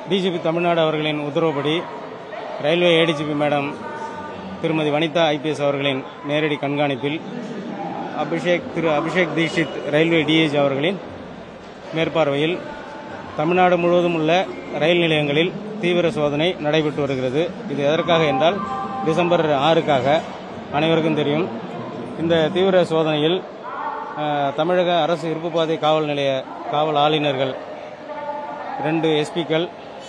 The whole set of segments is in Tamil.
டிஜிபி தமிழ்நாடு அவர்களின் உத்தரவுப்படி ரயில்வே ஏடிஜிபி மேடம் திருமதி வனிதா ஐபிஎஸ் அவர்களின் நேரடி கண்காணிப்பில் அபிஷேக் திரு அபிஷேக் தீட்சித் ரயில்வே டிஏஜி அவர்களின் மேற்பார்வையில் தமிழ்நாடு முழுவதும் உள்ள ரயில் நிலையங்களில் தீவிர சோதனை நடைபெற்று வருகிறது இது எதற்காக என்றால் டிசம்பர் ஆறுக்காக அனைவருக்கும் தெரியும் இந்த தீவிர சோதனையில் அஹ், தமிழக அரசு இருப்புப்பாதை காவல் நிலைய காவல் ஆளுநர்கள் ரெண்டு எஸ்பிக்கள்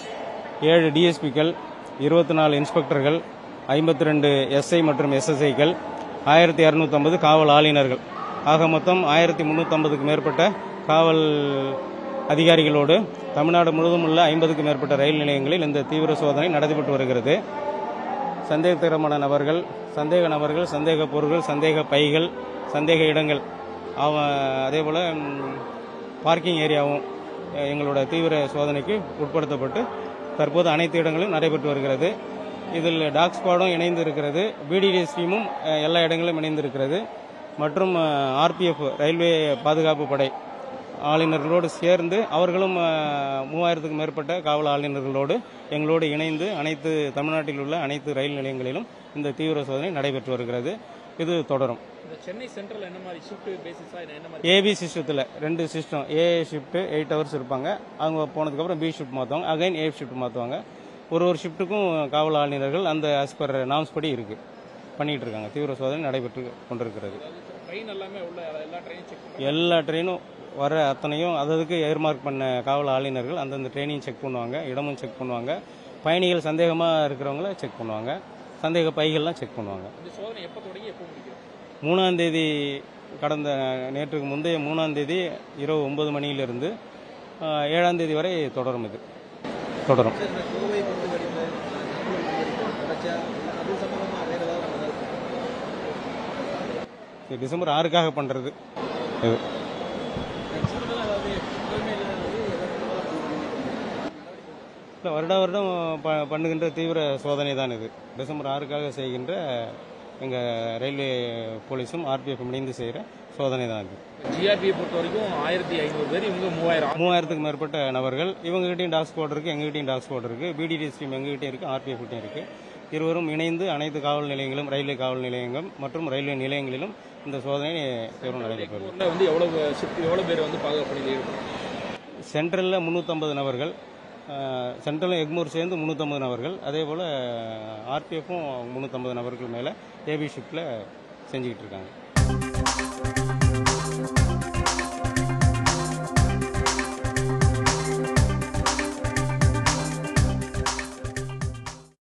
ஏழு டிஎஸ்பிக்கள் இருபத்தி நாலு இன்ஸ்பெக்டர்கள் ஐம்பத்தி ரெண்டு எஸ்ஐ மற்றும் எஸ்எஸ்ஐக்கள் ஆயிரத்தி இரநூத்தம்பது காவல் ஆளுநர்கள் ஆக மொத்தம் ஆயிரத்தி முந்நூற்றம்பதுக்கு மேற்பட்ட காவல் அதிகாரிகளோடு தமிழ்நாடு முழுவதும் உள்ள ஐம்பதுக்கும் மேற்பட்ட ரயில் நிலையங்களில் இந்த தீவிர சோதனை நடைபெற்று வருகிறது சந்தேகத்திரமான நபர்கள் சந்தேக நபர்கள் சந்தேக பொருட்கள் சந்தேக பைகள் சந்தேக இடங்கள் அவ அதே போல் பார்க்கிங் ஏரியாவும் அஹ், எங்களோட தீவிர சோதனைக்கு உட்படுத்தப்பட்டு தற்போது அனைத்து இடங்களிலும் நடைபெற்று வருகிறது இதில் டாக் ஸ்குவாடும் இணைந்து இருக்கிறது பிடிடிஎஸ் டீமும் அஹ், எல்லா இடங்களிலும் இணைந்து இருக்கிறது மற்றும் ஆர்பிஎஃப் ரயில்வே பாதுகாப்பு படை ஆளுநர்களோடு சேர்ந்து அவர்களும் அஹ், மூவாயிரத்துக்கும் மேற்பட்ட காவல் ஆளுநர்களோடு எங்களோடு இணைந்து அனைத்து தமிழ்நாட்டில் உள்ள அனைத்து ரயில் நிலையங்களிலும் இந்த தீவிர சோதனை நடைபெற்று வருகிறது இது தொடரும் இந்த சென்னை சென்ட்ரல் என்ன மாதிரி ஷிஃப்ட் பேசிஸா என்ன மாதிரி ஏபி சிஸ்டத்தில் ரெண்டு system A shift eight hours இருப்பாங்க அவங்க போனதுக்கப்புறம் பி ஷிஃப்ட் மாற்றுவாங்க அகைன் ஏ ஷிஃப்ட் மாற்றுவாங்க ஒரு ஒரு ஷிஃப்ட்டுக்கும் காவல் ஆளுநர்கள் அந்த ஆஸ் பர் நாம்ஸ் படி இருக்கு பண்ணிட்டு இருக்காங்க தீவிர சோதனை நடைபெற்று கொண்டிருக்கிறது ட்ரெயின் எல்லாமே உள்ள எல்லா ட்ரெயினும் செக் பண்ணி எல்லா ட்ரெயினும் வர அத்தனையும் அததுக்கு ஏர்மார்க் பண்ண காவல் ஆளுநர்கள் அந்தந்த ட்ரெயினையும் செக் பண்ணுவாங்க இடமும் செக் பண்ணுவாங்க பயணிகள் சந்தேகமாக இருக்கிறவங்கள செக் பண்ணுவாங்க சந்தேக பைகள்லாம் செக் பண்ணுவாங்க இந்த சோதனை எப்போ தொடங்கி எப்போ முடிக்கும் மூணாம் தேதி கடந்த நேற்றுக்கு முந்தைய மூணாம் தேதி இரவு ஒன்பது மணியிலிருந்து ஆஹ், ஏழாம் தேதி வரை தொடரும் இது தொடரும் கோவை கொண்டு வெடிப்பு தொடர்ச்சியா அது சம்பந்தமா வேற ஏதாவது நம்ம ஏதாவது இது டிசம்பர் ஆறுக்காக பண்ணுறது இது எக்ஸ்ட்ரா ஏதாவது தூய்மையில் ஏதாவது இல்லை வருட வருடம் ப பண்ணுகின்ற தீவிர சோதனை தான் இது டிசம்பர் ஆறுக்காக செய்கின்ற எங்கள் ரயில்வே போலீஸும் ஆர்பிஎஃப் இணைந்து செய்கிற சோதனை தான் இது ஜிஆர்பியை பொறுத்த வரைக்கும் ஆயிரத்தி ஐநூறு பேர் இவங்க மூவாயிரம் மூவாயிரத்துக்கு மேற்பட்ட நபர்கள் இவங்ககிட்டயும் டாக் ஸ்குவாட் இருக்கு எங்ககிட்டயும் டாக் ஸ்குவாட் இருக்கு பிடிடிஎஸ் டீம் எங்ககிட்டயும் இருக்கு ஆர்பிஎஃப் கிட்டயும் இருக்கு இருவரும் இணைந்து அனைத்து காவல் நிலையங்களும் ரயில்வே காவல் நிலையங்கள் மற்றும் ரயில்வே நிலையங்களிலும் இந்த சோதனை தீவிரம் நடைபெற்று வருகிறது. ஊர்ல வந்து எவ்வளவு ஷிஃப்ட் எவ்வளவு பேர் வந்து பாதுகாப்பு பணியில் ஈடுபடும் சென்ட்ரலில் முந்நூற்றம்பது நபர்கள் சென்ட்ரலும் எக்மூர் சேர்ந்து முந்நூற்றம்பது நபர்கள் அதே போல் ஆர்பிஎஃப்பும் முந்நூற்றம்பது நபர்கள் மேலே ஏபி ஷிஃப்ட்டில் செஞ்சுக்கிட்டு இருக்காங்க